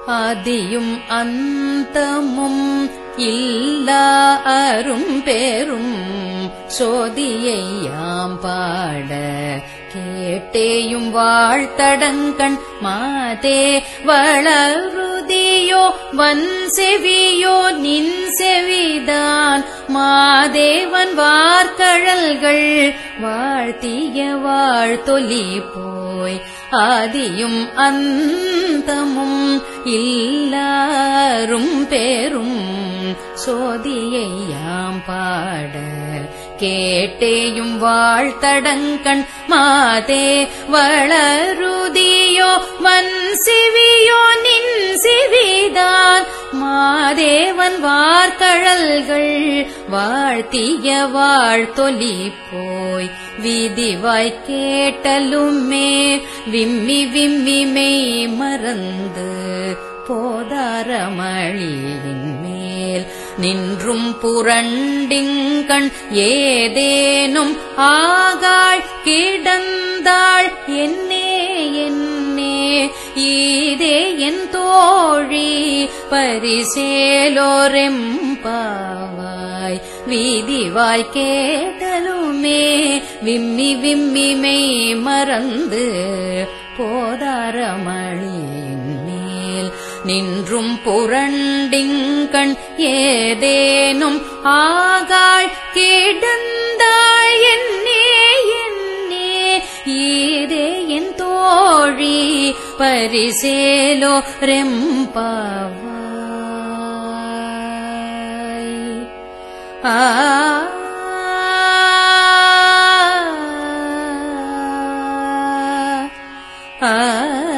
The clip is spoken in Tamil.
ஆதியும் அந்தமும் இல்லா அரும் பேரும் சோதியை யாம் பாட கேட்டேயும் வாழ்த்தடங்கண் மாதே வளருதியோ வன் செவியோ நின் செவிதான் மாதேவன் வார்கழல்கள் வாழ்த்திய வாழ்த்தொலி போய் ஆதியும் அந்தமும் இல்லாரும் பேரும் சோதியை யாம் பாட கேட்டேயும் வாழ்த்தடங்கண் மாதே வளருதியோ மண் சிவியோ நின் சிவிதான் மாதேவன் வார்கழல்கள் வாழ்த்திய வாழ்த்தொலி போய் விதிவாய் கேட்டலுமே விம்மி விம்மி மெய் மறந்து போதாரமழியின் மேல் நின்றும் புரண்டிங்கண் ஏதேனும் ஆகாள் கிடந்தாள் என்னே என்னே ஈதே என் தோழி பரிசேலோரெம்பாவாய் வீதிவாய் கேட்டலுமே விம்மி விம்மி மெய் மறந்து போதாரமழியின் மேல் நின்றும் புரண்டிங்கண் ஏதேனும் ஆகாள் கிடந்தாள் என்னே என்னே ஈதே என் தோழி பரிசேலோ ரெம்பாவாய் ஆ ஆ